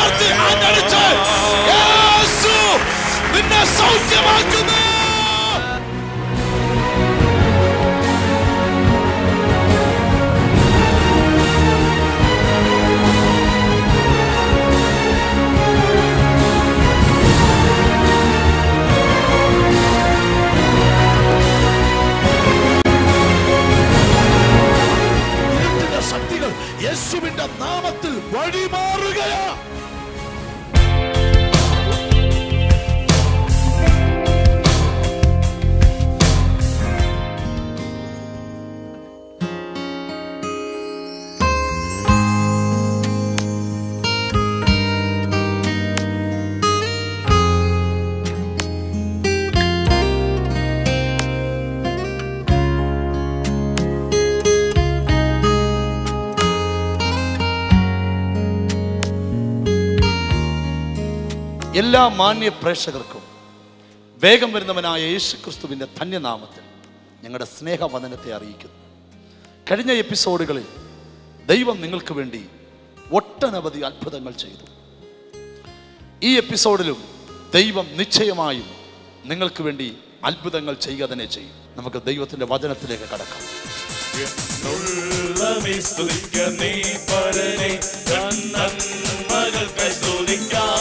ഉയർത്തി ആഞ്ഞടിച്ച് യേശു നിന്നെ സൗഖ്യമാക്കുന്നു ഇരുട്ടിന്റെ ശക്തികൾ യേശുവിന്റെ നാമത്തിൽ വഴിമാറുകയാ എല്ലാ മാന്യ പ്രേക്ഷകർക്കും വേഗം വരുന്നവനായ യേശു ക്രിസ്തുവിൻ്റെ ധന്യനാമത്തിൽ ഞങ്ങളുടെ സ്നേഹവദനത്തെ അറിയിക്കുന്നു കഴിഞ്ഞ എപ്പിസോഡുകളിൽ ദൈവം നിങ്ങൾക്ക് വേണ്ടി ഒട്ടനവധി അത്ഭുതങ്ങൾ ചെയ്തു ഈ എപ്പിസോഡിലും ദൈവം നിശ്ചയമായും നിങ്ങൾക്ക് വേണ്ടി അത്ഭുതങ്ങൾ ചെയ്യുക തന്നെ ചെയ്യും നമുക്ക് ദൈവത്തിൻ്റെ വചനത്തിലേക്ക് കടക്കാം ഉള്ളമേ സ്തുതിക്ക നീ പരനെ നന്മകൾക്കായി സ്തുതിക്കാം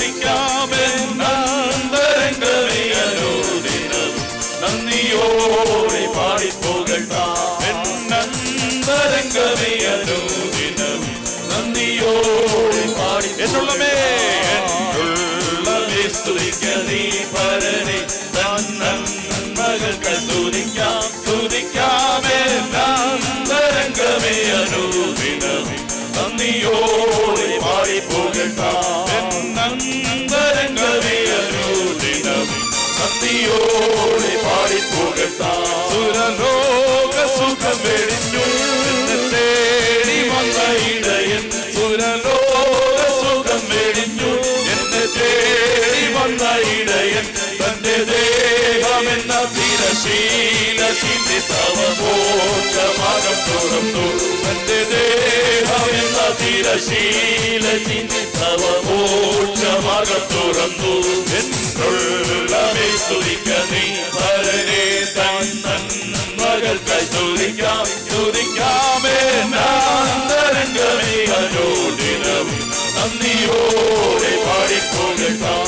സ്തുതിക്കാമെന്നന്തരംഗമേ അനുദിനം നന്ദിയോടെ പാടിപ്പോകട്ടാം എന്നന്തരംഗമേ അനുദിനം നന്ദിയോടെ പാടി എന്നുള്ളമേ എന്നുള്ളമേ സ്തുതിക്ക നീ പരനെ നന്മകൾക്കായി സ്തുതിക്കാം സ്തുതിക്കാമെന്നന്തരംഗമേ അനുദിനം നന്ദിയോടെ പാടിപ്പോകട്ടാം എന്നന്തരംഗമേ അനുദിനം നന്ദിയോടെ പാടിപ്പോകട്ടാം സുരലോക സുഖം വെടിഞ്ഞു എന്നെ തേടി വന്ന ഇടയൻ സുരലോക സുഖം വെടിഞ്ഞു എന്നെ തേടി വന്ന ഇടയൻ തന്റെ ദേഹമെന്ന തിരശീല ചിന്തി തവമോക്ഷമാകം തുറന്നു തന്റെ ദേഹമെന്ന തിരശീല ചിന്തി തവമോക്ഷമാകം തുറന്നു എന്നുള്ളവേ സ്തുതിക്ക നീ ഭരനെ തന്നൻ മകൾക്കായി സ്തുതിക്കാം സ്തുതിക്കാമേ നാന്തരംഗമേ അനുദിനം നന്ദിയോടെ പാടിപ്പോകട്ടാം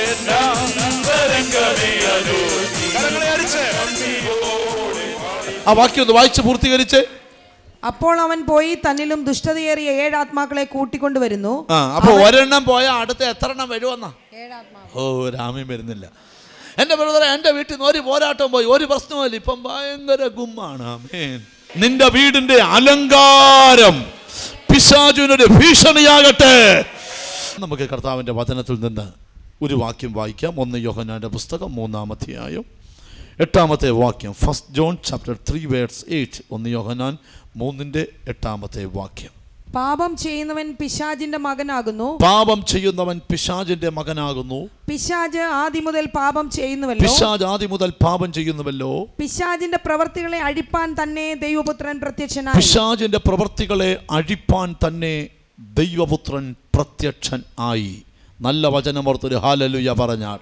നാന്തരംഗമേ അനുദിനം കരങ്ങളെ അടിച്ച് നന്ദിയോടെ ആ വാക്യം ഒന്ന് വായിച്ച് പൂർത്തീകരിച്ച് അപ്പോൾ അവൻ പോയി തന്നിലും ദുഷ്ടതയേറിയ ഏഴ് ആത്മാക്കളെ കൂട്ടിക്കൊണ്ടുവരുന്നു ആ അപ്പൊ ഒരെണ്ണം പോയാൽ അടുത്ത എത്ര എണ്ണം വരുമെന്നാ ഓ രാമ്യം വരുന്നില്ല എൻ്റെ ബ്രദറെ എൻ്റെ വീട്ടിൽ നിന്ന് ഒരു പോരാട്ടം പോയി ഒരു പ്രശ്നമില്ല ഇപ്പം ഭയങ്കര ഗുമ്മാണ് ആമേൻ നിന്റെ വീടിന്റെ അലങ്കാരം പിശാചുവിനൊരു ഭീഷണിയാകട്ടെ നമുക്ക് കർത്താവിൻ്റെ വചനത്തിൽ നിന്ന് ഒരു വാക്യം വായിക്കാം ഒന്ന് യോഹനാന്റെ പുസ്തകം മൂന്നാം അധ്യായം എട്ടാമത്തെ വാക്യം first John chapter three words eight ഒന്ന് യോഹനാൻ മൂന്നിൻ്റെ എട്ടാമത്തെ വാക്യം പാപം ചെയ്യുന്നവൻ പിശാജിന്റെ മകനാകുന്നു പാപം ചെയ്യുന്നവൻ പിശാചിന്റെ മകനാകുന്നു പിശാജ് ആദ്യം മുതൽ പാപം ചെയ്യുന്നുവല്ലോ പിശാജ് ആദ്യം മുതൽ പാപം ചെയ്യുന്നുവല്ലോ പിശാജിന്റെ പ്രവർത്തികളെ അഴിപ്പാൻ തന്നെ ദൈവപുത്രൻ പ്രത്യക്ഷനായി പിശാചിന്റെ പ്രവൃത്തികളെ അഴിപ്പാൻ തന്നെ ദൈവപുത്രൻ പ്രത്യക്ഷൻ ആയി നല്ല വചനമോർത്തൊരു ഹാലലുയ പറഞ്ഞാൽ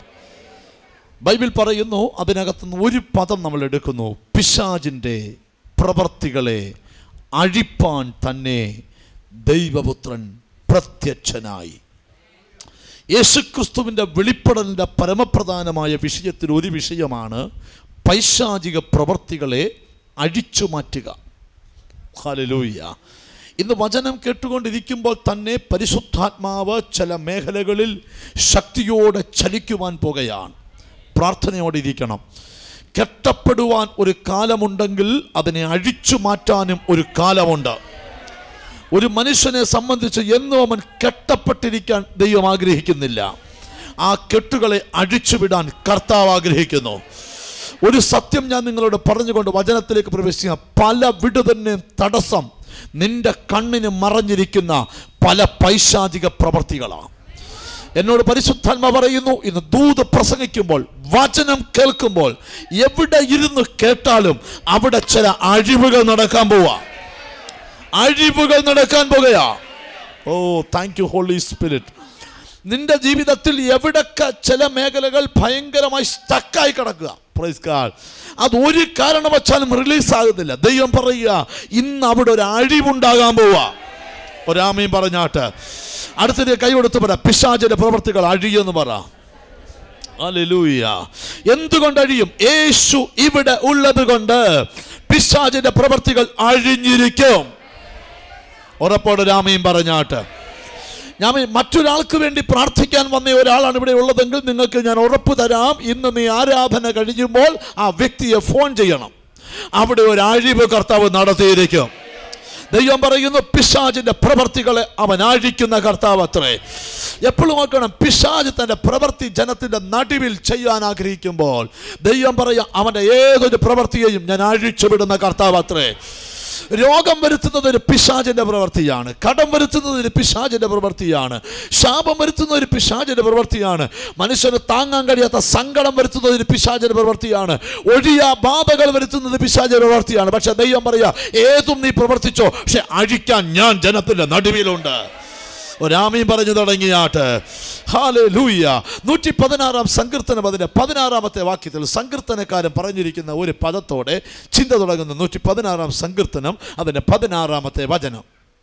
ബൈബിൾ പറയുന്നു അതിനകത്തുനിന്ന് ഒരു പദം നമ്മൾ എടുക്കുന്നു പിശാചിൻ്റെ പ്രവർത്തികളെ അഴിപ്പാൻ തന്നെ ദൈവപുത്രൻ പ്രത്യക്ഷനായി യേശുക്രിസ്തുവിൻ്റെ വെളിപ്പെടലിൻ്റെ പരമപ്രധാനമായ വിഷയത്തിൽ ഒരു വിഷയമാണ് പൈശാചിക പ്രവർത്തികളെ അഴിച്ചു മാറ്റുക ഹല്ലേലൂയ ഇന്ന് വചനം കേട്ടുകൊണ്ടിരിക്കുമ്പോൾ തന്നെ പരിശുദ്ധാത്മാവ് ചില മേഖലകളിൽ ശക്തിയോടെ ചലിക്കുവാൻ പോകുകയാണ് പ്രാർത്ഥനയോടെ ഇരിക്കണം കെട്ടപ്പെടുവാൻ ഒരു കാലമുണ്ടെങ്കിൽ അതിനെ അഴിച്ചു മാറ്റാനും ഒരു കാലമുണ്ട് ഒരു മനുഷ്യനെ സംബന്ധിച്ച് എന്നും അവൻ കെട്ടപ്പെട്ടിരിക്കാൻ ദൈവം ആഗ്രഹിക്കുന്നില്ല ആ കെട്ടുകളെ അഴിച്ചുവിടാൻ കർത്താവ് ആഗ്രഹിക്കുന്നു ഒരു സത്യം ഞാൻ നിങ്ങളോട് പറഞ്ഞുകൊണ്ട് വചനത്തിലേക്ക് പ്രവേശിക്കുക പല വിടുതന്നെയും തടസ്സം നിന്റെ കണ്ണിന് മറഞ്ഞിരിക്കുന്ന പല പൈശാചിക പ്രവർത്തികളാണ് എന്നോട് പരിശുദ്ധാത്മ പറയുന്നു ഇന്ന് ദൂത് പ്രസംഗിക്കുമ്പോൾ വചനം കേൾക്കുമ്പോൾ എവിടെ ഇരുന്ന് കേട്ടാലും അവിടെ ചില അഴിവുകൾ നടക്കാൻ പോവാ അഴിവുകൾ നടക്കാൻ പോകുകയാ ഓ താങ്ക് യു ഹോളി സ്പിരിറ്റ് നിന്റെ ജീവിതത്തിൽ എവിടൊക്കെ ചില മേഖലകൾ ഭയങ്കരമായി സ്റ്റക്കായി കിടക്കുക പ്രൈസ് കാർഡ് അത് ഒരു കാരണവച്ചാലും റിലീസ് ആകുന്നില്ല ദൈവം പറയുക ഇന്ന് അവിടെ ഒരു അഴിവുണ്ടാകാൻ പോവാ ഒരാമയും പറഞ്ഞാട്ട് അടുത്തിട്ട് കൈ കൊടുത്ത് പറ പിശാചിന്റെ പ്രവർത്തികൾ അഴിയെന്ന് പറ ഹല്ലേലൂയ എന്തുകൊണ്ട് അഴിയും യേശു ഇവിടെ ഉള്ളത് കൊണ്ട് പിശാചിന്റെ പ്രവർത്തികൾ അഴിഞ്ഞിരിക്കും ഉറപ്പോടെ രാമയും പറഞ്ഞാട്ട് ഞാൻ മറ്റൊരാൾക്ക് വേണ്ടി പ്രാർത്ഥിക്കാൻ വന്ന ഒരാളാണ് ഇവിടെ ഉള്ളതെങ്കിൽ നിങ്ങൾക്ക് ഞാൻ ഉറപ്പ് തരാം ഇന്ന് നീ ആരാധന കഴിയുമ്പോൾ ആ വ്യക്തിയെ ഫോൺ ചെയ്യണം അവിടെ ഒരു അഴിവ് കർത്താവ് നടത്തിയിരിക്കും ദൈവം പറയുന്നു പിശാചിന്റെ പ്രവർത്തികളെ അവൻ അഴിക്കുന്ന കർത്താവ് അത്രേ എപ്പോഴും നോക്കണം പിശാജ് തന്റെ പ്രവൃത്തി ജനത്തിന്റെ നടുവിൽ ചെയ്യാൻ ആഗ്രഹിക്കുമ്പോൾ ദൈവം പറയാം അവന്റെ ഏതൊരു പ്രവൃത്തിയെയും ഞാൻ അഴിച്ചുവിടുന്ന കർത്താവ് അത്രേ രോഗം വരുത്തുന്നത് ഒരു പിശാചിന്റെ പ്രവൃത്തിയാണ് കടം വരുത്തുന്നത് ഒരു പിശാചിന്റെ പ്രവൃത്തിയാണ് ശാപം വരുത്തുന്ന ഒരു പിശാചിന്റെ പ്രവൃത്തിയാണ് മനുഷ്യന് താങ്ങാൻ കഴിയാത്ത സങ്കടം വരുത്തുന്നത് ഒരു പിശാചിന്റെ പ്രവൃത്തിയാണ് ഒഴിയ ബാധകൾ വരുത്തുന്നത് പിശാചിന്റെ പ്രവൃത്തിയാണ് പക്ഷെ ദൈവം പറയാ ഏതും നീ പ്രവർത്തിച്ചോ പക്ഷെ അഴിക്കാൻ ഞാൻ ജനത്തിന്റെ നടുവിലുണ്ട് ഒരാമയും പറഞ്ഞു തുടങ്ങിയാട്ട് ഹാലേ ലൂയ്യ നൂറ്റി പതിനാറാം സങ്കീർത്തനം അതിൻ്റെ പതിനാറാമത്തെ വാക്യത്തിൽ സങ്കീർത്തനക്കാരൻ പറഞ്ഞിരിക്കുന്ന ഒരു പദത്തോടെ ചിന്ത തുടങ്ങുന്ന നൂറ്റി പതിനാറാം സങ്കീർത്തനം അതിൻ്റെ പതിനാറാമത്തെ വചനം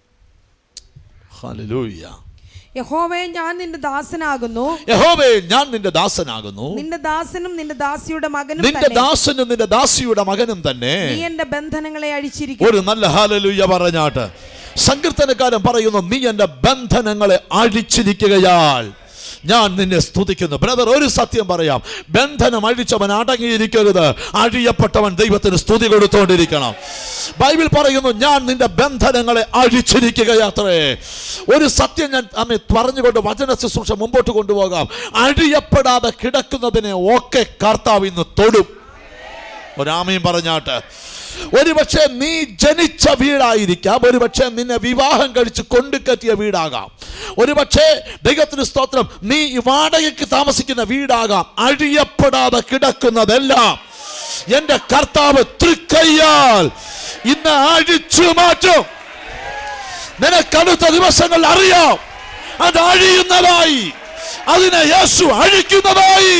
ഹാലൂയ്യ യഹോവേ ഞാൻ നിന്റെ ദാസനാകുന്നു യഹോവേ ഞാൻ നിന്റെ ദാസനാകുന്നു നിന്റെ ദാസനും നിന്റെ ദാസിയുടെ മകനും നിന്റെ തന്നെ ദാസനും നിന്റെ ദാസിയുടെ മകനും തന്നെ നീ എന്റെ ബന്ധനങ്ങളെ അഴിച്ചിരിക്കും ഒരു നല്ല ഹാലലൂയ പറഞ്ഞാട്ട് സങ്കീർത്തനക്കാരൻ പറയുന്നു നീ എൻ്റെ ബന്ധനങ്ങളെ അഴിച്ചിരിക്കുകയാൽ ഞാൻ നിന്നെ സ്തുതിക്കുന്നു ബ്രദർ ഒരു സത്യം പറയാം ബന്ധനം അഴിച്ചവൻ അടങ്ങിയിരിക്കരുത് അഴിയപ്പെട്ടവൻ ദൈവത്തിന് സ്തുതി കൊടുത്തുകൊണ്ടിരിക്കണം ബൈബിൾ പറയുന്നു ഞാൻ നിന്റെ ബന്ധനങ്ങളെ അഴിച്ചിരിക്കുകയാത്രേ ഒരു സത്യം ഞാൻ അമ്മ പറഞ്ഞുകൊണ്ട് വചന ശുശ്രൂഷ മുമ്പോട്ട് കൊണ്ടുപോകാം അഴിയപ്പെടാതെ കിടക്കുന്നതിനെ ഒക്കെ കർത്താവ് ഇന്ന് തൊടും ഒരാമയും പറഞ്ഞാട്ട് ഒരുപക്ഷെ നീ ജനിച്ച വീടായിരിക്കാം ഒരുപക്ഷെ നിന്നെ വിവാഹം കഴിച്ച് കൊണ്ടുകെട്ടിയ വീടാകാം ഒരുപക്ഷെ ദൈവത്തിന് സ്തോത്രം നീ ഈ വാടകയ്ക്ക് താമസിക്കുന്ന വീടാകാം അഴിയപ്പെടാതെ കിടക്കുന്നതെല്ലാം എന്റെ കർത്താവ് തൃക്കയ്യാൽ ഇന്ന് അഴിച്ചു മാറ്റും നിനക്കടുത്ത ദിവസങ്ങൾ അറിയാം അത് അഴിയുന്നതായി അതിനെ യേശു അഴിക്കുന്നതായി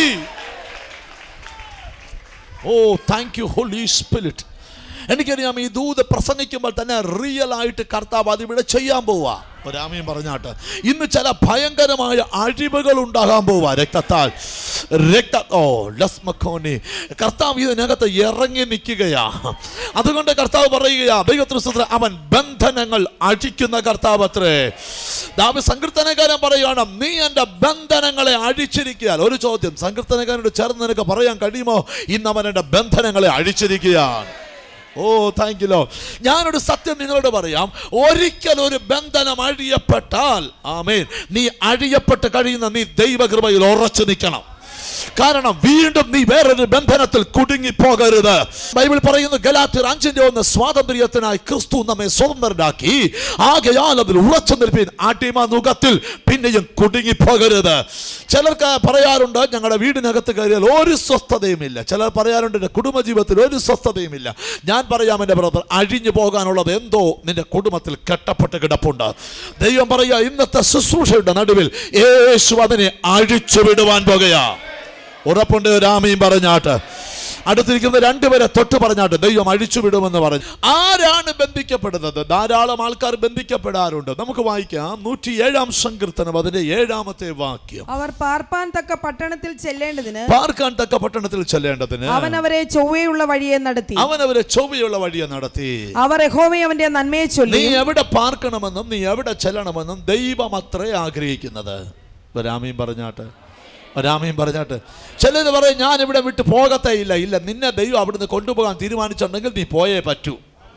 ഓ താങ്ക് യു ഹോളി സ്പിരിറ്റ് എനിക്കറിയാം ഈ ദൂത് പ്രസംഗിക്കുമ്പോൾ തന്നെ റിയൽ ആയിട്ട് കർത്താവ് അതിവിടെ ചെയ്യാൻ പോവാ ഒരാമയും പറഞ്ഞാട്ട് ഇന്ന് ചില ഭയങ്കരമായ അഴിവുകൾ ഉണ്ടാകാൻ പോവാ രക്തത്താൽ രക്ത ഓ ലസ്മഖോനി കർത്താവ് ഇതിനകത്ത് ഇറങ്ങി നിൽക്കുകയാ അതുകൊണ്ട് കർത്താവ് പറയുകയാ ദൈവത്തിന് അവൻ ബന്ധനങ്ങൾ അഴിക്കുന്ന കർത്താവ് അത്രേ ദാവി സങ്കീർത്തനക്കാരൻ പറയുകയാണ് നീ എൻ്റെ ബന്ധനങ്ങളെ അഴിച്ചിരിക്കുകയാൽ ഒരു ചോദ്യം സങ്കീർത്തനക്കാരനോട് ചേർന്ന് നിനക്ക് പറയാൻ കഴിയുമോ ഇന്ന് അവൻ എൻ്റെ ബന്ധനങ്ങളെ അഴിച്ചിരിക്കുകയാണ് ഓ താങ്ക് യു ലോ ഞാനൊരു സത്യം നിങ്ങളോട് പറയാം ഒരിക്കൽ ഒരു ബന്ധനം അഴിയപ്പെട്ടാൽ ആമേൻ നീ അഴിയപ്പെട്ട് കഴിയുന്ന നീ ദൈവകൃപയിൽ ഉറച്ചു നിൽക്കണം കാരണം വീണ്ടും നീ വേറൊരു ബന്ധനത്തിൽ കുടുങ്ങി പോകരുത് ബൈബിൾ പറയുന്നു ഗലാത്തിർ അഞ്ചിന്റെ ഒന്ന് സ്വാതന്ത്ര്യത്തിനായി ക്രിസ്തു നമ്മെ സ്വതന്ത്രരാക്കി ആകയാൽ അതിൽ ഉറച്ചു നിൽപ്പിൻ അടിമ നുഖത്തിൽ പിന്നെയും കുടുങ്ങി പോകരുത് ചിലർക്ക് പറയാറുണ്ട് ഞങ്ങളുടെ വീടിനകത്ത് കയറിയാൽ ഒരു സ്വസ്ഥതയുമില്ല ചിലർ പറയാറുണ്ട് എൻ്റെ കുടുംബജീവിതത്തിൽ ഒരു സ്വസ്ഥതയുമില്ല ഞാൻ പറയാം എൻ്റെ ബ്രദർ അഴിഞ്ഞു പോകാനുള്ളത് എന്തോ നിന്റെ കുടുംബത്തിൽ കെട്ടപ്പെട്ട് കിടപ്പുണ്ട് ദൈവം പറയുക ഇന്നത്തെ ശുശ്രൂഷയുടെ നടുവിൽ യേശു അതിനെ അഴിച്ചു വിടുവാൻ പോകുകയാ ഉറപ്പുണ്ട് രാമയും പറഞ്ഞാട്ട് അടുത്തിരിക്കുന്ന രണ്ടുപേരെ തൊട്ട് പറഞ്ഞാട്ട് ദൈവം അഴിച്ചു വിടുമെന്ന് പറഞ്ഞു ആരാണ് ബന്ധിക്കപ്പെടുന്നത് ധാരാളം ആൾക്കാർ ബന്ധിക്കപ്പെടാറുണ്ട് നമുക്ക് വായിക്കാം നൂറ്റി ഏഴാം സങ്കീർത്തനം അതിന്റെ ഏഴാമത്തെ വാക്യം അവർ പാർപ്പാൻ തക്ക പട്ടണത്തിൽ ചെല്ലേണ്ടതിന് പാർക്കാൻ തക്ക പട്ടണത്തിൽ ചെല്ലേണ്ടതിന് അവൻ അവരെ ചൊവ്വയുള്ള വഴിയെ നടത്തി അവൻ അവരെ ചൊവ്വയുള്ള വഴിയെ നടത്തി അവർ യഹോവയെ അവന്റെ നന്മയെ നീ ചൊല്ലി എവിടെ പാർക്കണമെന്നും നീ എവിടെ ചെല്ലണമെന്നും ദൈവം അത്രേ ആഗ്രഹിക്കുന്നത് രാമയും പറഞ്ഞാട്ട് രാമയും പറഞ്ഞാട്ട് ചിലർ പറയും ഞാൻ ഇവിടെ വിട്ട് പോകത്തേ ഇല്ല ഇല്ല നിന്നെ ദൈവം അവിടുന്ന് കൊണ്ടുപോകാൻ തീരുമാനിച്ചിട്ടുണ്ടെങ്കിൽ നീ പോയേ പറ്റൂ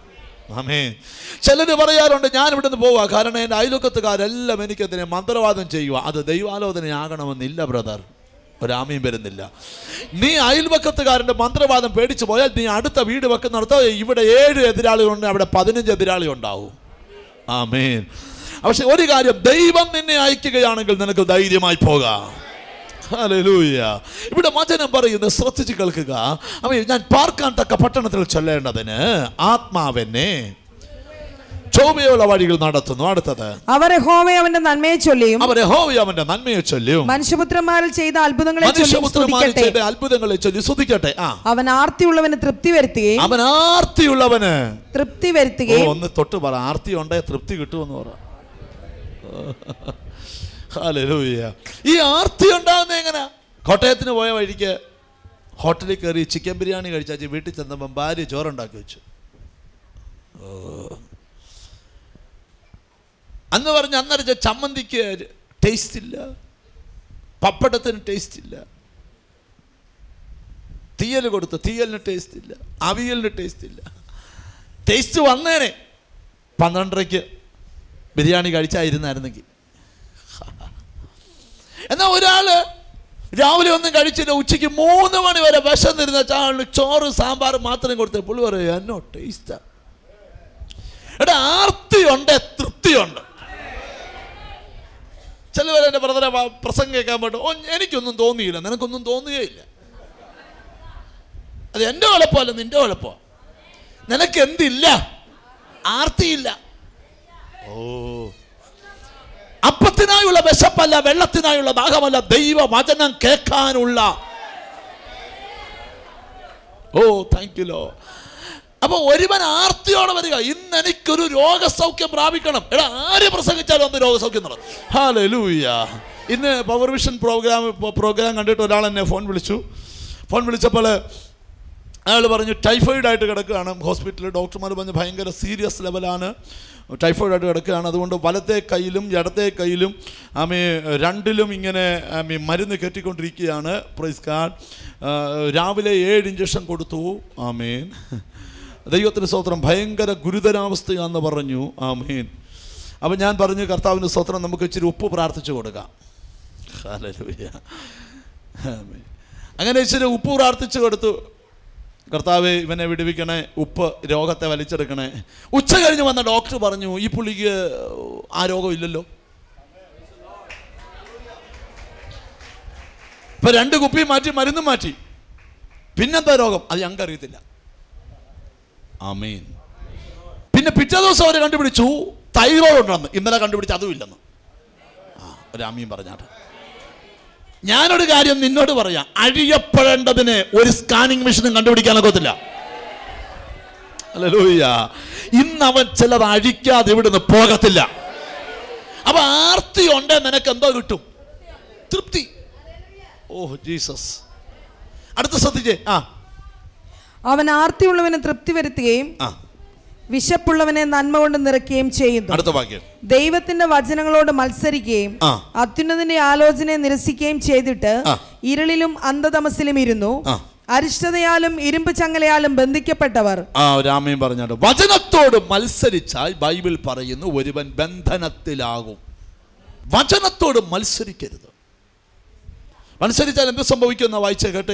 ആമേ ചിലർ പറയാറുണ്ട് ഞാൻ ഇവിടുന്ന് പോവാ കാരണം എൻ്റെ അയൽവക്കത്തുകാരെല്ലാം എനിക്കെതിരെ മന്ത്രവാദം ചെയ്യുക അത് ദൈവാലോചനയാകണമെന്നില്ല ബ്രദർ ഒരാമയും വരുന്നില്ല നീ അയൽവക്കത്തുകാരൻ്റെ മന്ത്രവാദം പേടിച്ചു പോയാൽ നീ അടുത്ത വീട് വെക്കുന്നിടത്ത് ഇവിടെ ഏഴ് എതിരാളികളുണ്ട് അവിടെ പതിനഞ്ച് എതിരാളി ഉണ്ടാവും ആമേൻ പക്ഷെ ഒരു കാര്യം ദൈവം നിന്നെ അയക്കുകയാണെങ്കിൽ നിനക്ക് ധൈര്യമായി പോകാം ഹല്ലേലൂയ. ഇവിടെ വചനം പറയുന്നത് ശ്രദ്ധിച്ച് കേൾക്കുക അവ ഞാൻ പാർക്കാൻ തക്ക പട്ടണത്തിൽ ചെല്ലേണ്ടതിന് ആത്മാവെന്നെ ചൊവ്വയുള്ള വഴികൾ നടത്തുന്നു അടുത്തത് അവർ യഹോവയെ അവന്റെ നന്മയെ ചൊല്ലിയും അവരെ ഹോവി അവന്റെ നന്മയെ ചൊല്ലിയും മനുഷ്യപുത്രന്മാരിൽ ചെയ്ത അത്ഭുതങ്ങളെ ചൊല്ലിയും മനുഷ്യപുത്രന്മാരിൽ സ്തുതിക്കട്ടെ ചെയ്ത അത്ഭുതങ്ങളെ ചൊല്ലി സ്തുതിക്കട്ടെ ആ അവൻ ആർത്തിയുള്ളവന് തൃപ്തി വരുത്തുകയും അവൻ ആർത്തിയുള്ളവന് തൃപ്തി ഓ, വരുത്തുകയും ഒന്ന് തൊട്ട് പറ ആർത്തി ഉണ്ടേ തൃപ്തി കിട്ടുമെന്ന് പറ ഹല്ലേലൂയ. ഈ ആർത്തി ഉണ്ടാകുന്ന എങ്ങനെ കോട്ടയത്തിന് പോയ വഴിക്ക് ഹോട്ടലിൽ കയറി ചിക്കൻ ബിരിയാണി കഴിച്ചാച്ച് വീട്ടിൽ ചെന്നപ്പം ഭാര്യ ചോറുണ്ടാക്കി വെച്ചു ഓ. അന്ന് പറഞ്ഞ് അന്നരച്ച ചമ്മന്തിക്ക് ടേസ്റ്റ് ഇല്ല പപ്പടത്തിന് ടേസ്റ്റ് ഇല്ല തീയൽ കൊടുത്തു തീയലിന് ടേസ്റ്റ് ഇല്ല അവിയലിന് ടേസ്റ്റ് ഇല്ല ടേസ്റ്റ് വന്നേനെ പന്ത്രണ്ടരയ്ക്ക് ബിരിയാണി കഴിച്ചായിരുന്നായിരുന്നെങ്കിൽ എന്നാൽ ഒരാള് രാവിലെ ഒന്നും കഴിച്ചില്ല ഉച്ചയ്ക്ക് മൂന്ന് മണി വരെ വിശന്നിരുന്ന ചാളിന് ചോറ് സാമ്പാർ മാത്രം കൊടുത്ത പുള്ളി പറയും എന്നോ ടേസ്റ്റാ എടാ ആർത്തിയുണ്ട് തൃപ്തിയുണ്ട് ചിലവർ എൻ്റെ ബ്രദറെ പ്രസംഗം കേൾക്കാൻ പറ്റും ഓ എനിക്കൊന്നും തോന്നിയില്ല നിനക്കൊന്നും തോന്നുകയില്ല അത് എൻ്റെ കുഴപ്പമല്ല നിന്റെ കുഴപ്പമാണ് നിനക്ക് എന്തില്ല ആർത്തിയില്ല ഓ അപ്പത്തിനായുള്ള വിശപ്പല്ല വെള്ളത്തിനായുള്ള ദാഹമല്ല ദൈവ വചനം കേൾക്കാനുള്ള ഓ താങ്ക് യു ലോ അപ്പൊ ഒരുവൻ ആർത്തിയോടെ വരിക ഇന്ന് എനിക്കൊരു രോഗസൗഖ്യം പ്രാപിക്കണം എടാ ആര് പ്രസംഗിച്ചാലും ഒന്ന് രോഗസൗഖ്യം നടക്കും ഹാലൂയ ഇന്ന് പവർ വിഷൻ പ്രോഗ്രാം പ്രോഗ്രാം കണ്ടിട്ട് ഒരാൾ എന്നെ ഫോൺ വിളിച്ചു ഫോൺ വിളിച്ചപ്പോൾ അയാൾ പറഞ്ഞു ടൈഫോയിഡ് ആയിട്ട് കിടക്കുകയാണ് ഹോസ്പിറ്റലിൽ ഡോക്ടർമാർ പറഞ്ഞു ഭയങ്കര സീരിയസ് ലെവലാണ് ടൈഫോയിഡ് ആയിട്ട് കിടക്കുകയാണ് അതുകൊണ്ട് വലത്തെ കയ്യിലും ഇടത്തെ കയ്യിലും ആമേ രണ്ടിലും ഇങ്ങനെ ആമേ മരുന്ന് കെട്ടിക്കൊണ്ടിരിക്കുകയാണ് പ്രൈസ് കാർഡ് രാവിലെ ഏഴ് ഇഞ്ചക്ഷൻ കൊടുത്തു ആമേൻ ദൈവത്തിന് സ്തോത്രം ഭയങ്കര ഗുരുതരാവസ്ഥയാണെന്ന് പറഞ്ഞു ആമേൻ അപ്പം ഞാൻ പറഞ്ഞു കർത്താവിന് സ്തോത്രം നമുക്ക് ഇച്ചിരി ഉപ്പ് പ്രാർത്ഥിച്ചു കൊടുക്കാം ഹല്ലേലൂയ. ആമേൻ. അങ്ങനെ ഇച്ചിരി ഉപ്പ് പ്രാർത്ഥിച്ചു കൊടുത്തു കർത്താവ് ഇവനെ വിടുവിക്കണേ ഉപ്പ് രോഗത്തെ വലിച്ചെടുക്കണേ ഉച്ച കഴിഞ്ഞ് വന്ന ഡോക്ടർ പറഞ്ഞു ഈ പുള്ളിക്ക് ആ രോഗം ഇല്ലല്ലോ ഇപ്പൊ രണ്ട് കുപ്പി മാറ്റി മരുന്നും മാറ്റി പിന്നെന്താ രോഗം അത് ഞങ്ങൾക്ക് അറിയത്തില്ല ആമീൻ പിന്നെ പിറ്റേ ദിവസം അവർ കണ്ടുപിടിച്ചു തൈറോയ്ഡ് ഉണ്ടെന്ന് ഇന്നലെ കണ്ടുപിടിച്ച് അതും ഇല്ലെന്ന് ആ ഒരു ആമീൻ പറഞ്ഞാട്ടെ ഞാനൊരു കാര്യം നിന്നോട് പറയാം അഴിയപ്പെടേണ്ടതിന് ഒരു സ്കാനിങ് മെഷീനും കണ്ടുപിടിക്കാനൊക്കത്തില്ല അല്ലൂയ്യ ഇന്ന് അവൻ ചിലത് അഴിക്കാതെ ഇവിടുന്ന് പോകത്തില്ല അപ്പൊ ആർത്തി ഉണ്ടേ നിനക്ക് എന്തോ കിട്ടും തൃപ്തി ഓ ജീസസ് അടുത്ത ശ്രദ്ധിച്ചേ ആ അവൻ ആർത്തിയുള്ളവന് തൃപ്തി വരുത്തുകയും ആ വിശപ്പുള്ളവനെ നന്മ കൊണ്ട് നിറയ്ക്കുകയും ചെയ്യുന്നു അടുത്ത വാക്യം ദൈവത്തിന്റെ വചനങ്ങളോട് മത്സരിക്കുകയും ആ. അത്യുന്നതിന്റെ ആലോചനയെ നിരസിക്കുകയും ചെയ്തിട്ട് ആ. ഇരുളിലും അന്ധതമസിലും ഇരുന്നു ആ. അരിഷ്ടതയാലും ഇരുമ്പ് ചങ്ങലയാലും ബന്ധിക്കപ്പെട്ടവർ ആ രാമയും പറഞ്ഞാട്ട് വചനത്തോട് മത്സരിച്ചാൽ ബൈബിൾ പറയുന്നു ഒരുവൻ ബന്ധനത്തിലാകും വചനത്തോട് മത്സരിക്കരുത് മത്സരിച്ചാൽ എന്ത് സംഭവിക്കുന്ന വായിച്ച കേട്ടെ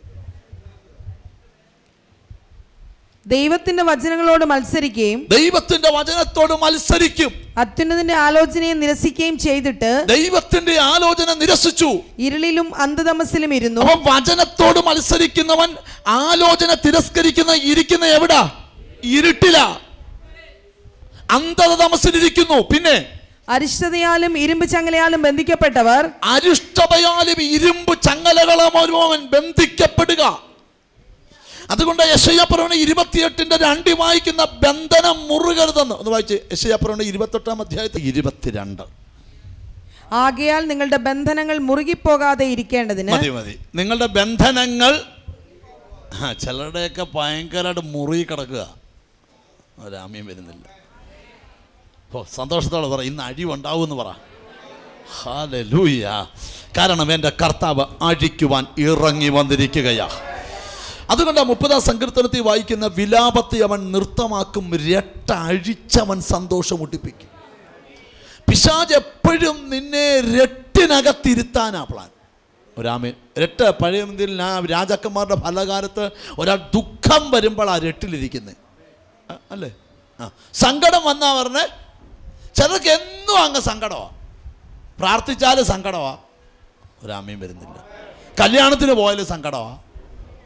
ദൈവത്തിന്റെ വചനങ്ങളോട് മത്സരിക്കുകയും ദൈവത്തിന്റെ വചനത്തോട് മത്സരിക്കും അത്യുന്നതിന്റെ ആലോചനയെ നിരസിക്കുകയും ചെയ്തിട്ട് ദൈവത്തിന്റെ ആലോചന നിരസിച്ചു ഇരുളിലും അന്ധതമസിലും ഇരുന്നു അവൻ വചനത്തോട് മത്സരിക്കുന്നവൻ ആലോചന തിരസ്കരിക്കുന്ന ഇരിക്കുന്ന എവിടാ ഇരുട്ടില അന്ധത തമസിലിരിക്കുന്നു പിന്നെ അരിഷ്ടതയാലും ഇരുമ്പ് ചങ്ങലയാലും ബന്ധിക്കപ്പെട്ടവർ അരിഷ്ടതയാലും ഇരുമ്പ് ചങ്ങലകളമോൻ ബന്ധിക്കപ്പെടുക അതുകൊണ്ട് യശയപ്പുറവണ ഇരുപത്തിയെട്ടിന്റെ രണ്ടി വായിക്കുന്ന ബന്ധനം മുറുകരുതെന്ന് ഒന്ന് വായിച്ച് യശയപ്പുറവണ ഇരുപത്തെട്ടാം അധ്യായത്തിൽ ഇരുപത്തിരണ്ട് ആകയാൽ നിങ്ങളുടെ ബന്ധനങ്ങൾ മുറുകിപ്പോകാതെ ഇരിക്കേണ്ടതിന് മതി മതി നിങ്ങളുടെ ബന്ധനങ്ങൾ ആ ചിലരുടെയൊക്കെ ഭയങ്കരമായിട്ട് മുറി കിടക്കുക രാമ്യം വരുന്നില്ല ഓ സന്തോഷത്തോടെ പറ ഇന്ന് അഴിവുണ്ടാവുമെന്ന് പറ ഹാലൂയ കാരണം എൻ്റെ കർത്താവ് അഴിക്കുവാൻ ഇറങ്ങി വന്നിരിക്കുകയാ അതുകൊണ്ട് ആ മുപ്പതാം സങ്കീർത്തനത്തിൽ വായിക്കുന്ന വിലാപത്തെ അവൻ നൃത്തമാക്കും രട്ട അഴിച്ചവൻ സന്തോഷം മുട്ടിപ്പിക്കും പിശാജ് എപ്പോഴും നിന്നെ രട്ടിനകത്തിരുത്താനാ പ്ലാൻ ഒരാമേ രട്ട് പഴയ മന്ദിയിൽ ഞാൻ രാജാക്കന്മാരുടെ ഫലകാലത്ത് ഒരാൾ ദുഃഖം വരുമ്പോൾ ആ രട്ടിലിരിക്കുന്നത് അല്ലേ ആ സങ്കടം വന്നാ പറഞ്ഞ് ചിലർക്ക് എന്നും അങ്ങ് സങ്കടമാ പ്രാർത്ഥിച്ചാൽ സങ്കടമാ ഒരാമയും വരുന്നില്ല കല്യാണത്തിന് പോയാലും സങ്കടമാ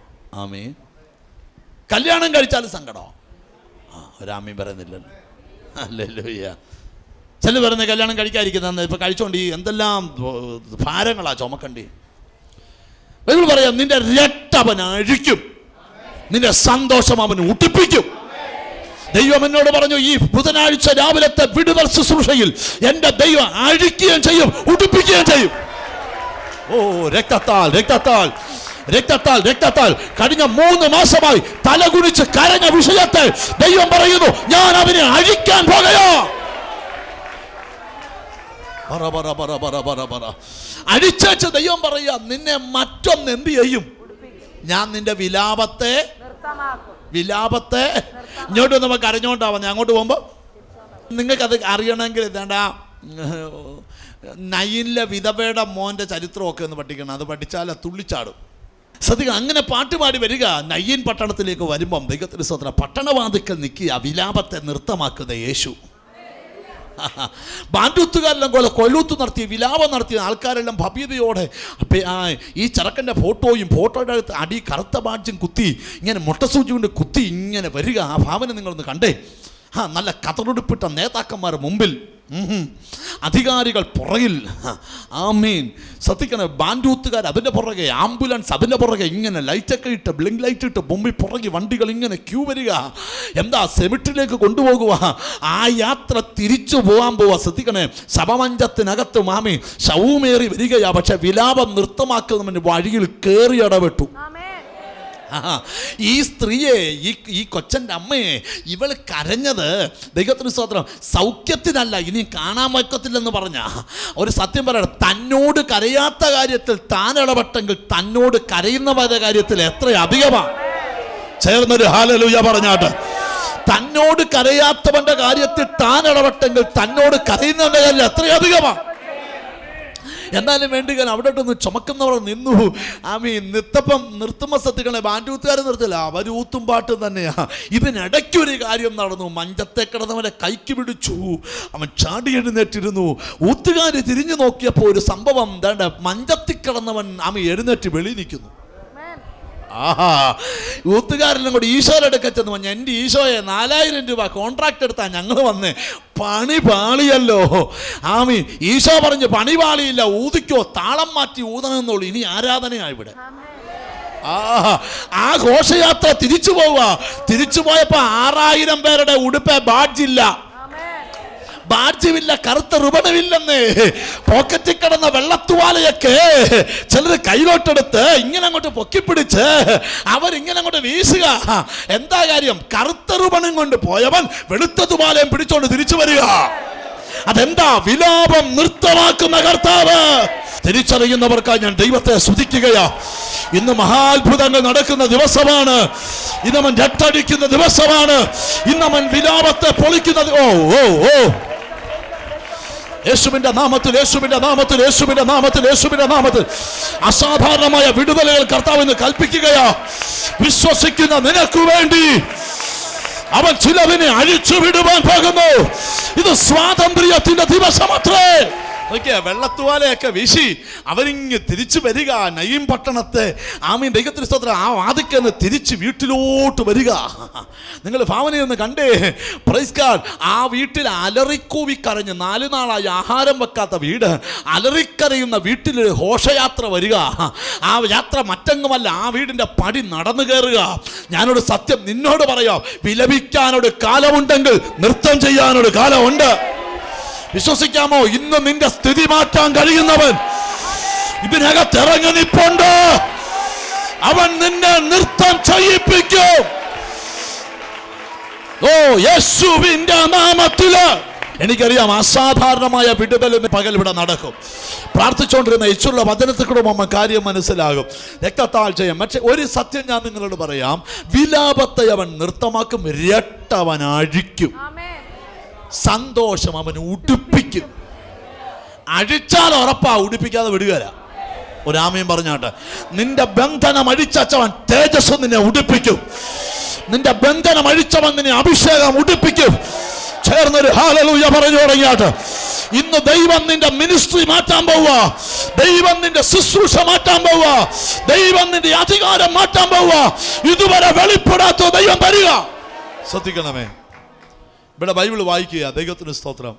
ആമീൻ കല്യാണം കഴിച്ചാലും സങ്കടമാ ആ ഒരാമയും പറയുന്നില്ലല്ലോ ഹല്ലേലൂയ ചില പറയുന്ന കല്യാണം കഴിക്കാതിരിക്കുന്ന ഇപ്പൊ കഴിച്ചോണ്ട് ഈ എന്തെല്ലാം ഏർ, ഭാരങ്ങളാ ചുമക്കണ്ടി ബൈബിൾ പറയാം നിന്റെ രക്തവൻ അഴിക്കും നിന്റെ സന്തോഷം അവൻ ഉട്ടിപ്പിക്കും ദൈവം എന്നോട് പറഞ്ഞു ഈ ബുധനാഴ്ച രാവിലത്തെ വിടുതൽ ശുശ്രൂഷയിൽ എന്റെ ദൈവം അഴിക്കുകയും ചെയ്യും ഉടുപ്പിക്കുകയും ചെയ്യും ഓ രക്തത്താൽ രക്തത്താൽ രക്തത്താൽ രക്തത്താൽ കഴിഞ്ഞ മൂന്ന് മാസമായി തലകുനിച്ച് കരഞ്ഞ വിഷയത്തെ ദൈവം പറയുന്നു ഞാൻ അവനെ അഴിക്കാൻ പോകയോ പറ പറ പറ പറ പറ പറ അഴിച്ചേച്ച് ദൈവം പറയുക നിന്നെ മറ്റൊന്ന് എന്ത് ചെയ്യും ഞാൻ നിന്റെ വിലാപത്തെ വിലാപത്തെ ഇങ്ങോട്ട് നമുക്ക് അറിഞ്ഞുകൊണ്ടാവാം ഞാൻ അങ്ങോട്ട് പോകുമ്പോൾ നിങ്ങൾക്കത് അറിയണമെങ്കിൽ എന്താണ്ട നയിനിലെ വിധവയുടെ മോൻ്റെ ചരിത്രമൊക്കെ ഒന്ന് പഠിക്കണം അത് പഠിച്ചാൽ തുള്ളിച്ചാടും ശ്രദ്ധിക്കുക അങ്ങനെ പാട്ടുപാടി വരിക നയ്യൻ പട്ടണത്തിലേക്ക് വരുമ്പം ദൈവത്തിന് സ്വതന്ത്ര പട്ടണവാതിക്കൽ നിൽക്കുക വിലാപത്തെ നൃത്തമാക്കുന്ന യേശു ബാൻഡൂത്തുകാരെല്ലാം പോലെ കൊല്ലൂത്ത് നടത്തി വിലാപം നടത്തിയ ആൾക്കാരെല്ലാം ഭവ്യതയോടെ അപ്പേ ആ ഈ ചെറുക്കൻ്റെ ഫോട്ടോയും ഫോട്ടോയുടെ അടുത്ത് അടി കറുത്ത ബാഡ്ജും കുത്തി ഇങ്ങനെ മുട്ടസൂചി കൊണ്ട് കുത്തി ഇങ്ങനെ വരിക ആ ഭാവന നിങ്ങളൊന്ന് കണ്ടേ ആ നല്ല കതറുടുപ്പിട്ട നേതാക്കന്മാർ മുമ്പിൽ ഉം ഹും. അധികാരികൾ പുറകിൽ ആ, ആമീൻ ശ്രദ്ധിക്കണേ ബാൻഡൂത്തുകാർ അതിൻ്റെ പുറകെ ആംബുലൻസ് അതിൻ്റെ പുറകെ ഇങ്ങനെ ലൈറ്റൊക്കെ ഇട്ട് ബ്ലിങ്ക് ലൈറ്റ് ഇട്ട് മുമ്പിൽ പുറകെ വണ്ടികൾ ഇങ്ങനെ ക്യൂ വരിക എന്താ സെമിറ്റിലേക്ക് കൊണ്ടുപോകുക ആ യാത്ര തിരിച്ചു പോകാൻ പോവാ ശ്രദ്ധിക്കണേ ശവമഞ്ചത്തിനകത്ത് മാമി ശവമേറി വരികയാ പക്ഷെ വിലാപം നൃത്തമാക്കുന്നവന് വഴിയിൽ കയറി ഇടപെട്ടു ആഹാ. ഈ സ്ത്രീയെ ഈ ഈ കൊച്ചൻ്റെ അമ്മയെ ഇവൾ കരഞ്ഞത് ദൈവത്തിന് സ്തോത്രം സൗഖ്യത്തിനല്ല ഇനി കാണാൻ വയ്ക്കത്തില്ലെന്ന് പറഞ്ഞ ഒരു സത്യം പറയണം തന്നോട് കരയാത്ത കാര്യത്തിൽ താൻ ഇടപെട്ടെങ്കിൽ തന്നോട് കരയുന്നവരുടെ കാര്യത്തിൽ എത്ര അധികമാണ് ചേർന്നൊരു ഹാലലൂയ പറഞ്ഞാട്ട് തന്നോട് കരയാത്തവന്റെ കാര്യത്തിൽ താൻ ഇടപെട്ടെങ്കിൽ തന്നോട് കരയുന്നവന്റെ കാര്യം എത്രയധികമാണ് എന്നാലും വേണ്ടിക്കാൻ അവിടെ ഒന്ന് ചുമക്കുന്നവർ നിന്നു ആമീ നിത്തപ്പം നിർത്തുമ്പ സത്യങ്ങളെ ബാൻഡൂത്തുകാരെ നിർത്തില്ല അവർ ഊത്തും പാട്ടും തന്നെയാ ഇതിനിടയ്ക്കൊരു കാര്യം നടന്നു മഞ്ചത്തെ കിടന്നവനെ കൈക്ക് പിടിച്ചു അവൻ ചാടി എഴുന്നേറ്റിരുന്നു ഊത്തുകാര് തിരിഞ്ഞു നോക്കിയപ്പോൾ ഒരു സംഭവം എന്താണ്ട് മഞ്ചത്തിൽ കിടന്നവൻ ആമി എഴുന്നേറ്റ് വെളി നിൽക്കുന്നു ആഹാ യൂത്തുകാരെല്ലാം കൂടി ഈശോയുടെ ചെന്ന് പറഞ്ഞു എൻ്റെ ഈശോയെ നാലായിരം രൂപ കോൺട്രാക്ട് എടുത്താ ഞങ്ങൾ വന്ന് പണി പാളിയല്ലോ ആമി ഈശോ പറഞ്ഞു പണി പാളിയില്ല ഊതിക്കോ താളം മാറ്റി ഊതണമെന്നുള്ളൂ ഇനി ആരാധനയാ ഇവിടെ ആ ആ ഘോഷയാത്ര തിരിച്ചു പോവുക തിരിച്ചു പോയപ്പോ ആറായിരം പേരുടെ ഉടുപ്പ് ബാഡ്ജില്ല ബാഡ്ജുമില്ല കറുത്ത റുബണമില്ലെന്ന് പോക്കറ്റിൽ കിടന്ന വെള്ളത്തുവാലയൊക്കെ ചിലർ കയ്യിലോട്ടെടുത്ത് ഇങ്ങനെ അങ്ങോട്ട് പൊക്കിപ്പിടിച്ച് അവരിങ്ങനെ അങ്ങോട്ട് വീശുക എന്താ കാര്യം കറുത്ത റുബണം കൊണ്ട് പോയവൻ വെളുത്ത തുവാലയും പിടിച്ചോണ്ട് തിരിച്ചു വരിക അതെന്താ വിലാപം നൃത്തമാക്കുന്ന കർത്താവ് തിരിച്ചറിയുന്നവർക്കായി ഞാൻ ദൈവത്തെ സ്തുതിക്കുകയാ ഇന്ന് മഹാത്ഭുതങ്ങൾ നടക്കുന്ന ദിവസമാണ് ഇന്നവൻ രട്ടടിക്കുന്ന ദിവസമാണ് ഇന്നവൻ വിലാപത്തെ പൊളിക്കുന്ന ദി- ഓ ഓ ഓ യേശുവിന്റെ നാമത്തിൽ യേശുവിന്റെ നാമത്തിൽ യേശുവിന്റെ നാമത്തിൽ യേശുവിന്റെ നാമത്തിൽ അസാധാരണമായ വിടുതലുകൾ കർത്താവ് ഇന്ന് കൽപ്പിക്കുകയാ വിശ്വസിക്കുന്ന നിനക്ക് വേണ്ടി അവൻ ചിലവിനെ അഴിച്ചു വിടുവാൻ പോകുന്നു ഇത് സ്വാതന്ത്ര്യത്തിന്റെ ദിവസമത്രേ നോക്കിയ വെള്ളത്തുവാലയൊക്കെ വീശി അവരിങ്ങ് തിരിച്ചു വരിക നയീം പട്ടണത്തെ ആമീൻ ദൈവത്തിന് സ്തോത്രം ആ വാതിക്കന്ന് തിരിച്ച് വീട്ടിലോട്ട് വരിക നിങ്ങൾ ഭാവനയൊന്ന് കണ്ടേ പ്രൈസ് കാർഡ് ആ വീട്ടിൽ അലറിക്കൂവി കരഞ്ഞ് നാല് നാളായി ആഹാരം വെക്കാത്ത വീട് അലറിക്കരയുന്ന വീട്ടിൽ ഒരു ഘോഷയാത്ര വരിക ആ യാത്ര മറ്റെങ്ങുമല്ല ആ വീടിന്റെ പടി നടന്നു കയറുക ഞാനൊരു സത്യം നിന്നോട് പറയാം വിലപിക്കാനൊരു കാലമുണ്ടെങ്കിൽ നൃത്തം ചെയ്യാനൊരു കാലമുണ്ട് വിശ്വസിക്കാമോ ഇന്ന് നിന്റെ സ്ഥിതി മാറ്റാൻ കഴിയുന്നവൻ ഇതിനകത്ത് ഇറങ്ങി നിപ്പുണ്ട് അവൻ നിന്നെ നൃത്തം ചെയ്യിപ്പിക്കും ഓ യേശുവിന്റെ നാമത്തില് എനിക്കറിയാം അസാധാരണമായ വിടുതൽ ഇന്ന് പകൽ ഇവിടെ നടക്കും പ്രാർത്ഥിച്ചുകൊണ്ടിരുന്ന യേശുള്ള വചനത്തിൽ കൂടെ നമ്മ കാര്യം മനസ്സിലാകും രക്തത്താൽ ചെയ്യാം പക്ഷെ ഒരു സത്യം ഞാൻ നിങ്ങളോട് പറയാം വിലാപത്തെ അവൻ നൃത്തമാക്കും രട്ടവൻ അഴിക്കും സന്തോഷം അവൻ ഉടുപ്പിക്കും അഴിച്ചാൽ ഉറപ്പാ ഉടുപ്പിക്കാതെ വിടുകയില്ല ഒരാമയും പറഞ്ഞാട്ടെ നിന്റെ ബന്ധനം അഴിച്ചവൻ തേജസ് നിന്നെ ഉടുപ്പിക്കും നിന്റെ ബന്ധനം അഴിച്ചവൻ നിന്നെ അഭിഷേകം ഉടുപ്പിക്കും ചേർന്നൊരു ഹാലലൂയ പറഞ്ഞു തുടങ്ങിയാട്ട് ഇന്ന് ദൈവം നിന്റെ മിനിസ്ട്രി മാറ്റാൻ പോവുക ദൈവം നിന്റെ ശുശ്രൂഷ മാറ്റാൻ പോവുക ദൈവം നിന്റെ അധികാരം മാറ്റാൻ പോവുക ഇതുവരെ വെളിപ്പെടാത്ത ദൈവം തരിക ശ്രദ്ധിക്കണമേ ഇവിടെ ബൈബിൾ വായിക്കുക ദൈവത്തിന് സ്തോത്രം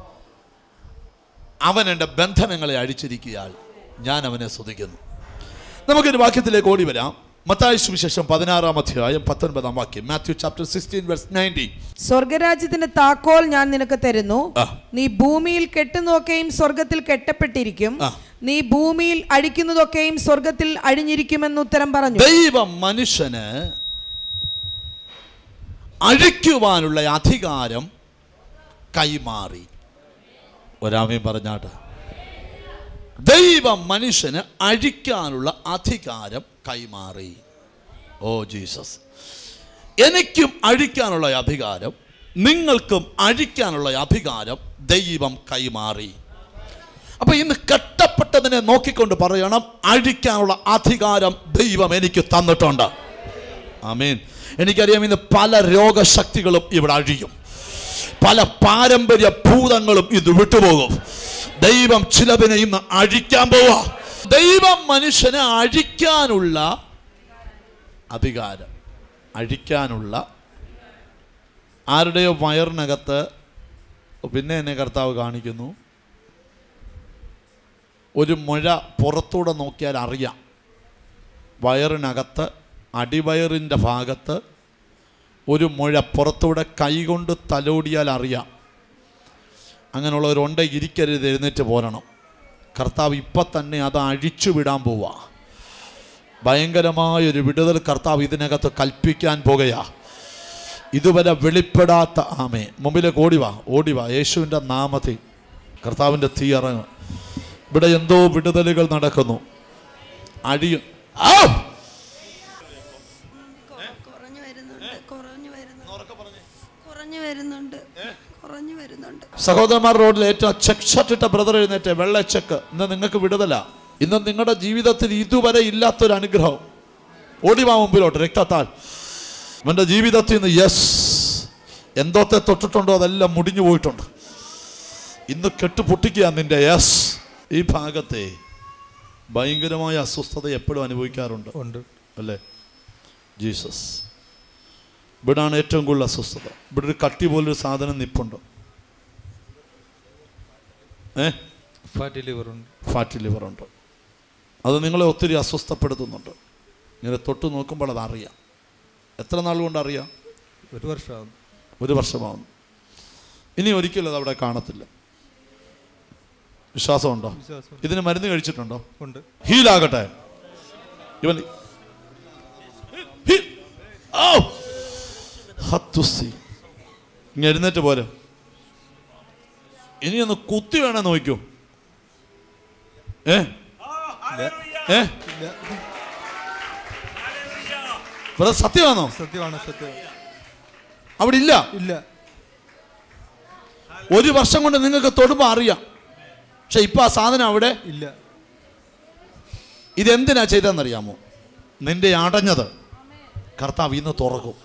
അവൻ എൻ്റെ ബന്ധനങ്ങളെ അഴിച്ചിരിക്കുകയാൽ ഞാൻ അവനെ സ്തുതിക്കുന്നു നമുക്കൊരു വാക്യത്തിലേക്ക് ഓടി വരാം മത്തായ സുവിശേഷം പതിനാറാം അധ്യായം പത്തൊൻപതാം വാക്യം Matthew chapter sixteen verse ninety സ്വർഗരാജ്യത്തിന്റെ താക്കോൽ ഞാൻ നിനക്ക് തരുന്നു ആ. നീ ഭൂമിയിൽ കെട്ടുന്നതൊക്കെയും സ്വർഗത്തിൽ കെട്ടപ്പെട്ടിരിക്കും ആ. നീ ഭൂമിയിൽ അടിക്കുന്നതൊക്കെയും സ്വർഗത്തിൽ അഴിഞ്ഞിരിക്കുമെന്ന് ഉത്തരം പറഞ്ഞു ദൈവം മനുഷ്യന് അഴിക്കുവാനുള്ള അധികാരം കൈമാറി ഒരാമയും പറഞ്ഞാട്ട് ദൈവം മനുഷ്യന് അഴിക്കാനുള്ള അധികാരം കൈമാറി ഓ ജീസസ് എനിക്കും അഴിക്കാനുള്ള അധികാരം നിങ്ങൾക്കും അഴിക്കാനുള്ള അധികാരം ദൈവം കൈമാറി അപ്പൊ ഇന്ന് കെട്ടപ്പെട്ടതിനെ നോക്കിക്കൊണ്ട് പറയണം അഴിക്കാനുള്ള അധികാരം ദൈവം എനിക്ക് തന്നിട്ടുണ്ട് ആമീൻ എനിക്കറിയാം ഇന്ന് പല രോഗശക്തികളും ഇവിടെ അഴിയും പല പാരമ്പര്യ ഭൂതങ്ങളും ഇത് വിട്ടുപോകും ദൈവം ചിലതിനെ ഇന്ന് അഴിക്കാൻ പോവാ ദൈവം മനുഷ്യനെ അഴിക്കാനുള്ള അധികാരം അഴിക്കാനുള്ള ആരുടെയോ വയറിനകത്ത് പിന്നെ എന്നെ കർത്താവ് കാണിക്കുന്നു ഒരു മുഴ പുറത്തൂടെ നോക്കിയാൽ അറിയാം വയറിനകത്ത് അടിവയറിൻ്റെ ഭാഗത്ത് ഒരു മുഴ പുറത്തൂടെ കൈകൊണ്ട് തലോടിയാൽ അറിയാം അങ്ങനെയുള്ളവരുണ്ട് ഇരിക്കരുത് എഴുന്നേറ്റ് പോരണം കർത്താവ് ഇപ്പം തന്നെ അത് അഴിച്ചു വിടാൻ പോവാ ഭയങ്കരമായൊരു വിടുതൽ കർത്താവ് ഇതിനകത്ത് കൽപ്പിക്കാൻ പോകുകയാ ഇതുവരെ വെളിപ്പെടാത്ത ആമേ മുമ്പിലേക്ക് ഓടിവാ ഓടിവാ യേശുവിൻ്റെ നാമത്തിൽ കർത്താവിൻ്റെ തീ ഇറങ്ങും ഇവിടെ എന്തോ വിടുതലുകൾ നടക്കുന്നു അഴിയും ആ! കുറഞ്ഞു വരുന്നുണ്ട് കുറഞ്ഞു വരുന്നുണ്ട് കുറഞ്ഞു വരുന്നുണ്ട് കുറഞ്ഞു വരുന്നുണ്ട് സഹോദരന്മാർ റോഡിൽ ഏറ്റവും ചെക്ക് ഷർട്ട് ഇട്ട ബ്രദർ എഴുന്നേറ്റ് വെള്ള ചെക്ക് ഇന്ന് നിങ്ങൾക്ക് വിടുതല ഇന്ന് നിങ്ങളുടെ ജീവിതത്തിൽ ഇതുവരെ ഇല്ലാത്തൊരു അനുഗ്രഹം ഓടിവാ മുമ്പിലോട്ട് രക്തത്താൽ അവൻ്റെ ജീവിതത്തിൽ നിന്ന് യെസ് എന്തോത്തെ തൊട്ടിട്ടുണ്ടോ അതെല്ലാം മുടിഞ്ഞു പോയിട്ടുണ്ട് ഇന്ന് കെട്ടുപൊട്ടിക്കുക നിന്റെ യെസ് ഈ ഭാഗത്തെ ഭയങ്കരമായ അസ്വസ്ഥത എപ്പോഴും അനുഭവിക്കാറുണ്ട് ഉണ്ട് അല്ലേ ജീസസ് ഇവിടാണ് ഏറ്റവും കൂടുതൽ അസ്വസ്ഥത ഇവിടെ ഒരു കട്ടി പോലൊരു സാധനം നിപ്പുണ്ട് ഏ ഫാറ്റി ലിവർ ഉണ്ട് ഫാറ്റി ലിവർ ഉണ്ട് അത് നിങ്ങളെ ഒത്തിരി അസ്വസ്ഥപ്പെടുത്തുന്നുണ്ട് ഇങ്ങനെ തൊട്ട് നോക്കുമ്പോൾ അത് അറിയാം എത്ര നാൾ കൊണ്ട് അറിയാം ഒരു വർഷമാകും ഒരു വർഷമാവുന്നു ഇനി ഒരിക്കലും അത് അവിടെ കാണത്തില്ല വിശ്വാസമുണ്ടോ വിശ്വാസം ഇതിന് മരുന്ന് കഴിച്ചിട്ടുണ്ടോ ഉണ്ട് ഹീലാകട്ടെ ഇവൻ ഹീ- ഔ! ഹത്തുസി. ഇങ്ങ് എഴുന്നേറ്റ് പോരെ ഇനി ഒന്ന് കുത്തി വേണേ നോക്കൂ ഏ ഏ ഇവിടെ സത്യമാണോ സത്യമാണ് സത്യം അവിടെ ഇല്ല ഇല്ല ഒരു വർഷം കൊണ്ട് നിങ്ങൾക്ക് തൊടുമ്പോൾ അറിയാം പക്ഷെ ഇപ്പൊ ആ സാധനം അവിടെ ഇല്ല ഇതെന്തിനാ ചെയ്തതെന്നറിയാമോ നിന്റെ അടഞ്ഞത് കർത്താവ് ഇന്ന് തുറക്കും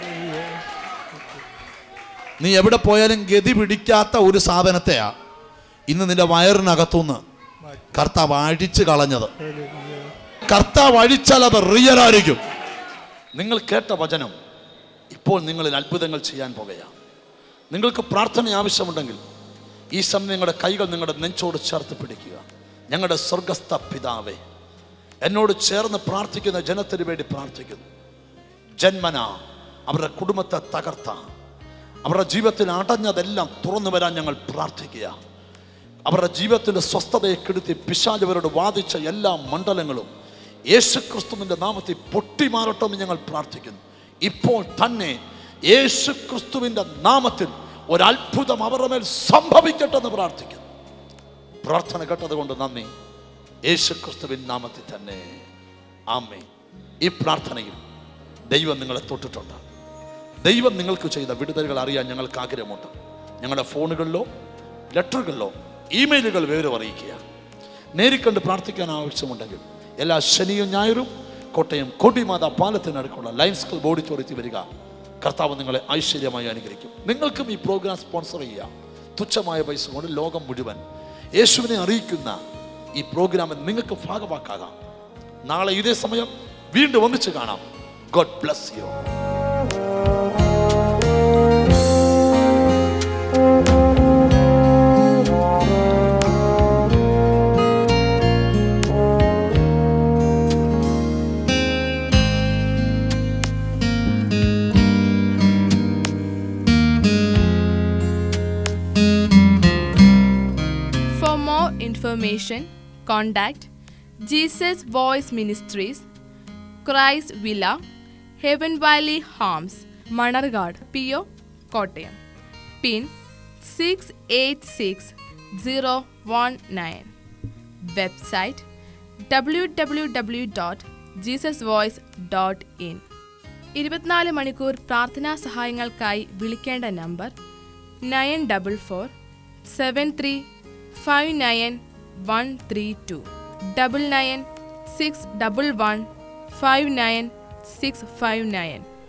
നീ എവിടെ പോയാലും ഗതി പിടിക്കാത്ത ഒരു സാധനത്തെയാ ഇന്ന് നിന്റെ വയറിനകത്തുനിന്ന് കർത്താവ് അഴിച്ചു കളഞ്ഞത് കർത്താവ് അഴിച്ചാൽ അത് റിയൽ ആയിരിക്കും നിങ്ങൾ കേട്ട വചനം ഇപ്പോൾ നിങ്ങളിൽ അത്ഭുതങ്ങൾ ചെയ്യാൻ പോകുകയാണ് നിങ്ങൾക്ക് പ്രാർത്ഥന ആവശ്യമുണ്ടെങ്കിൽ ഈ സമയം നിങ്ങളുടെ കൈകൾ നിങ്ങളുടെ നെഞ്ചോട് ചേർത്ത് പിടിക്കുക ഞങ്ങളുടെ സ്വർഗസ്ഥ പിതാവേ എന്നോട് ചേർന്ന് പ്രാർത്ഥിക്കുന്ന ജനത്തിന് വേണ്ടി പ്രാർത്ഥിക്കുന്നു ജന്മന അവരുടെ കുടുംബത്തെ തകർത്ത അവരുടെ ജീവിതത്തിൽ അടഞ്ഞതെല്ലാം തുറന്നു വരാൻ ഞങ്ങൾ പ്രാർത്ഥിക്കുക അവരുടെ ജീവിതത്തിൻ്റെ സ്വസ്ഥതയെ കെടുത്തി പിശാചവരോട് വാദിച്ച എല്ലാ മണ്ഡലങ്ങളും യേശുക്രിസ്തുവിൻ്റെ നാമത്തിൽ പൊട്ടിമാറട്ടെന്ന് ഞങ്ങൾ പ്രാർത്ഥിക്കുന്നു ഇപ്പോൾ തന്നെ യേശുക്രിസ്തുവിൻ്റെ നാമത്തിൽ ഒരത്ഭുതം അവരുടെ മേൽ സംഭവിക്കട്ടെ എന്ന് പ്രാർത്ഥിക്കുന്നു പ്രാർത്ഥന കേട്ടത് കൊണ്ട് നന്ദി യേശുക്രിസ്തുവിൻ നാമത്തിൽ തന്നെ ആമേ ഈ പ്രാർത്ഥനയിൽ ദൈവം നിങ്ങളെ തൊട്ടിട്ടുണ്ട് ദൈവം നിങ്ങൾക്ക് ചെയ്ത വിടുതലുകൾ അറിയാൻ ഞങ്ങൾക്ക് ആഗ്രഹമുണ്ട് ഞങ്ങളുടെ ഫോണുകളിലോ ലെറ്ററുകളിലോ ഇമെയിലുകൾ വിവരം അറിയിക്കുക നേരിക്കണ്ട് പ്രാർത്ഥിക്കാൻ ആവശ്യമുണ്ടെങ്കിൽ എല്ലാ ശനിയും ഞായറും കോട്ടയം കൊടിമാത പാലത്തിനടുക്കുള്ള ലയൻസ് ക്ലബ് ഓഡിറ്റോറിയത്തിൽ വരിക കർത്താവ് നിങ്ങളെ ഐശ്വര്യമായി അനുഗ്രഹിക്കും നിങ്ങൾക്കും ഈ പ്രോഗ്രാം സ്പോൺസർ ചെയ്യാം തുച്ഛമായ പൈസ കൊണ്ട് ലോകം മുഴുവൻ യേശുവിനെ അറിയിക്കുന്ന ഈ പ്രോഗ്രാമിൽ നിങ്ങൾക്ക് ഭാഗമാക്കാകാം നാളെ ഇതേ സമയം വീണ്ടും ഒന്നിച്ച് കാണാം God bless you information, contact Jesus Voice Ministries, Christ Villa, Heaven Valley Homes, Manargad, PO, Kottayam. Pin 686019. Website www.jesusvoice.in ഇരുപത്തിനാല് മണിക്കൂർ പ്രാർത്ഥനാ സഹായങ്ങൾക്കായി വിളിക്കേണ്ട number nine double four seven three five nine one three two double nine six double one five nine six five nine